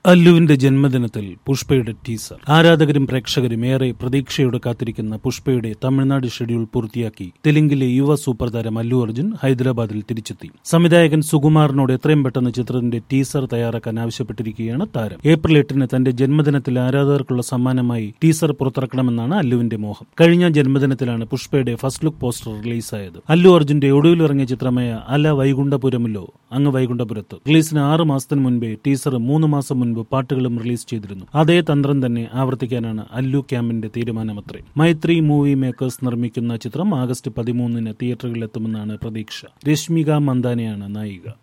അല്ലുവിന്റെ ജന്മദിനത്തിൽ പുഷ്പയുടെ ടീസർ ആരാധകരും പ്രേക്ഷകരും ഏറെ പ്രതീക്ഷയോടെ കാത്തിരിക്കുന്ന പുഷ്പയുടെ തമിഴ്നാട് ഷെഡ്യൂൾ പൂർത്തിയാക്കി തെലുങ്കിലെ യുവ സൂപ്പർ താരം അല്ലു അർജുൻ ഹൈദരാബാദിൽ തിരിച്ചെത്തി സംവിധായകൻ സുകുമാറിനോട് എത്രയും പെട്ടെന്ന് ചിത്രത്തിന്റെ ടീസർ തയ്യാറാക്കാൻ ആവശ്യപ്പെട്ടിരിക്കുകയാണ് താരം ഏപ്രിൽ എട്ടിന് തന്റെ ജന്മദിനത്തിൽ ആരാധകർക്കുള്ള സമ്മാനമായി ടീസർ പുറത്തിറക്കണമെന്നാണ് അല്ലുവിന്റെ മോഹം കഴിഞ്ഞ ജന്മദിനത്തിലാണ് പുഷ്പയുടെ ഫസ്റ്റ് ലുക്ക് പോസ്റ്റർ റിലീസായത് അല്ലു അർജുന്റെ ഒടുവിലിറങ്ങിയ ചിത്രമായ അല വൈകുണ്ഠപുരമിലോ അങ്ങ് വൈകുണ്ഠപുരത്ത് റിലീസിന് ആറ് മാസത്തിന് മുൻപേ ടീസർ മൂന്ന് മാസം മുൻപ് പാട്ടുകളും റിലീസ് ചെയ്തിരുന്നു അതേ തന്ത്രം തന്നെ ആവർത്തിക്കാനാണ് അല്ലു ക്യാമ്പിന്റെ തീരുമാനമത്രേ മൈത്രി മൂവി മേക്കേഴ്സ് നിർമ്മിക്കുന്ന ചിത്രം ആഗസ്റ്റ് പതിമൂന്നിന് തിയേറ്ററുകളിലെത്തുമെന്നാണ് പ്രതീക്ഷ രശ്മിക മന്ദാനയാണ് നായിക